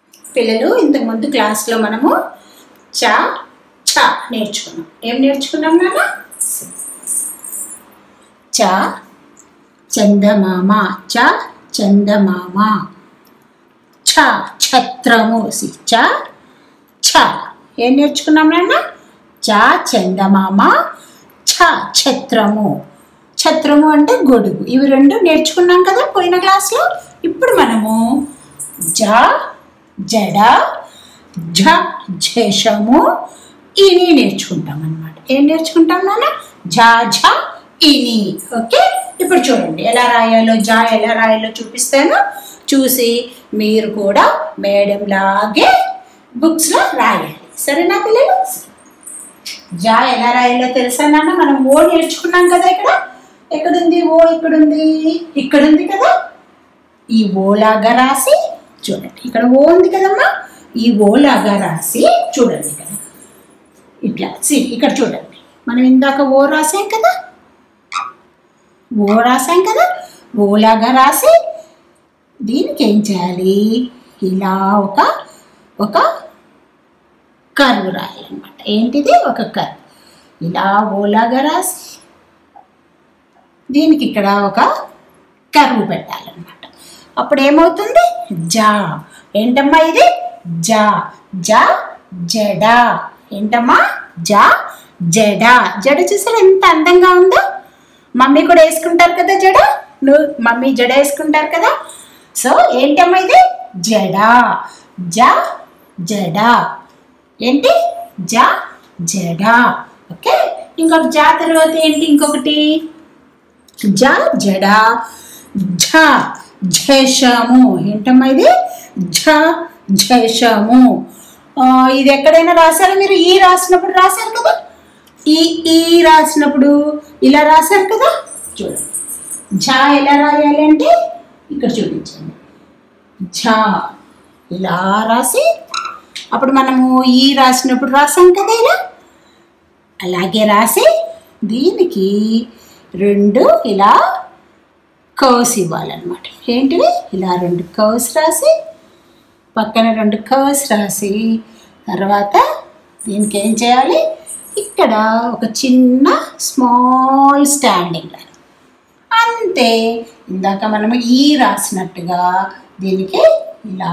పిల్లలు ఇంతకుముందు క్లాస్లో మనము చ చ నేర్చుకున్నాం ఏం నేర్చుకున్నాం నాన్న చ చందమామ చ చందమామ ఛ ఛత్రము సి చ ఛ ఏం నేర్చుకున్నాం నాన్న చ చందమామ ఛ ఛత్రము ఛత్రము అంటే గొడుగు ఇవి రెండు నేర్చుకున్నాం కదా పోయిన క్లాస్లో ఇప్పుడు మనము జ జడ ఝ ఝేషము ఇని నేర్చుకుంటాం అన్నమాట ఏం నేర్చుకుంటాం నాన్న ఝ ఝ ఇని ఓకే ఇప్పుడు చూడండి ఎలా రాయాలో జా ఎలా రాయాలో చూపిస్తాను చూసి మీరు కూడా మేడం లాగే బుక్స్లో రాయాలి సరేనా పిల్లలు జా ఎలా రాయాలో తెలుసా నాన్న మనం ఓ నేర్చుకున్నాం కదా ఇక్కడ ఎక్కడుంది ఓ ఇక్కడుంది ఇక్కడుంది కదా ఈ ఓలాగా రాసి చూడండి ఇక్కడ ఓ ఉంది కదమ్మా ఈ ఓలాగా రాసి చూడండి ఇక్కడ ఇట్లా సి ఇక్కడ చూడండి మనం ఇందాక ఓ రాసాం కదా ఓ రాసాం కదా ఓలాగా రాసి దీనికి ఏం చేయాలి ఇలా ఒక ఒక కర్వ్ రాయాలన్నమాట ఏంటిది ఒక కర్వ్ ఇలా ఓలాగా రాసి దీనికి ఇక్కడ ఒక కర్వ్ పెట్టాలన్నమాట అప్పుడు ఏమవుతుంది జా ఏంటమ్మా ఇది జా జా జడ ఏంటమ్మా జా జడ జడ చూసారా ఎంత అందంగా ఉందో మమ్మీ కూడా వేసుకుంటారు కదా జడ నువ్వు మమ్మీ జడ వేసుకుంటారు కదా సో ఏంటమ్మా ఇది జడ జ జడ ఏంటి జ జడ ఓకే ఇంకొక జా తర్వాత ఏంటి ఇంకొకటి జ జడ ఝ ఝేషము ఏంటమ్మా ఇది ఝ ఝేషము ఆ, ఇది ఎక్కడైనా రాశారా మీరు ఈ రాసినప్పుడు రాశారు కదా ఈ ఈ రాసినప్పుడు ఇలా రాశారు కదా చూడండి ఝ ఎలా రాయాలి అంటే ఇక్కడ చూపించండి ఝ ఇలా రాసి అప్పుడు మనము ఈ రాసినప్పుడు రాసాం కదా ఇలా అలాగే రాసి దీనికి రెండు ఇలా కర్వ్స్ ఇవ్వాలన్నమాట ఏంటివి ఇలా రెండు కర్వ్స్ రాసి పక్కన రెండు కర్వ్స్ రాసి తర్వాత దీనికి ఏం చేయాలి ఇక్కడ ఒక చిన్న స్మాల్ స్టాండింగ్ లైన్ అంతే ఇందాక మనము ఈ రాసినట్టుగా దీనికి ఇలా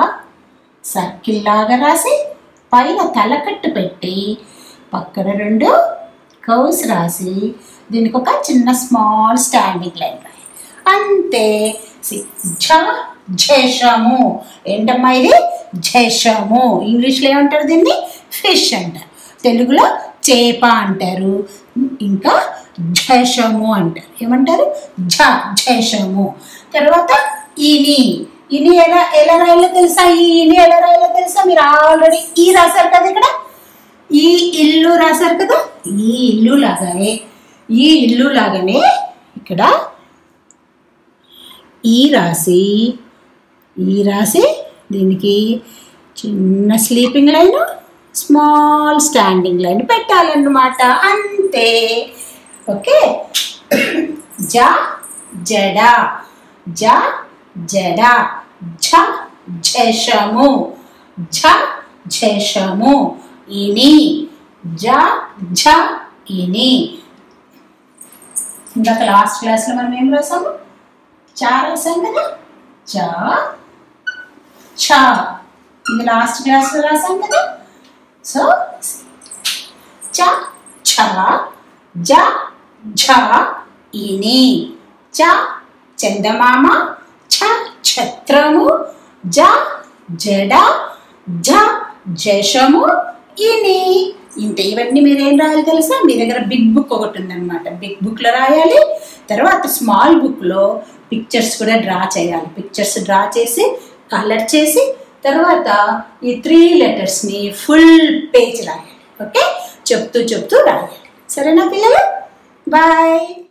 సర్కిల్ లాగా రాసి పైన తలకట్టు పెట్టి పక్కన రెండు కర్వ్స్ రాసి దీనికి ఒక చిన్న స్మాల్ స్టాండింగ్ లైన్ రాయాలి అంతే See, ఝ ఝేషము ఏంటమ్మా ఇది ఝేషము ఇంగ్లీష్లో ఏమంటారు దీన్ని ఫిష్ అంటారు తెలుగులో చేప అంటారు ఇంకా ఝేషము అంటారు ఏమంటారు ఝ ఝేషము తర్వాత ఇని ఇని ఎలా ఎలా రాయాలో తెలుసా ఈ ఇని ఎలా రాయాలో తెలుసా మీరు ఆల్రెడీ ఈ రాశారు కదా ఇక్కడ ఈ ఇల్లు రాశారు కదా ఈ ఇల్లు లాగానే ఈ ఇల్లు లాగానే ఇక్కడ ఈ రాసి ఈ రాసి దీనికి చిన్న sleeping line small standing line పెట్టాలన్నమాట అంతే ఓకే జ జడ జ జడ ఝ ఝషము ఝ ఝషము ఇని జ ఝ ఇని ఇందాక లాస్ట్ క్లాస్లో మనం ఏం రాసాము చా రాసాం కదా చా చా ఇది లాస్ట్ క్లాస్లో రాసాం కదా సో చ ఛ జ ఝ ఇని చ చందమామ ఛ ఛత్రము జ జడ జ జషము ఇని ఇంత ఇవన్నీ మీరు ఏం రాయాలి తెలుసా మీ దగ్గర బిగ్ బుక్ ఒకటి ఉందన్నమాట బిగ్ బుక్లో రాయాలి తర్వాత స్మాల్ బుక్లో పిక్చర్స్ కూడా డ్రా చేయాలి పిక్చర్స్ డ్రా చేసి కలర్ చేసి తర్వాత ఈ త్రీ లెటర్స్ని ఫుల్ పేజ్ రాయాలి ఓకే చెప్తూ చెప్తూ రాయాలి సరేనా పిల్లలు బాయ్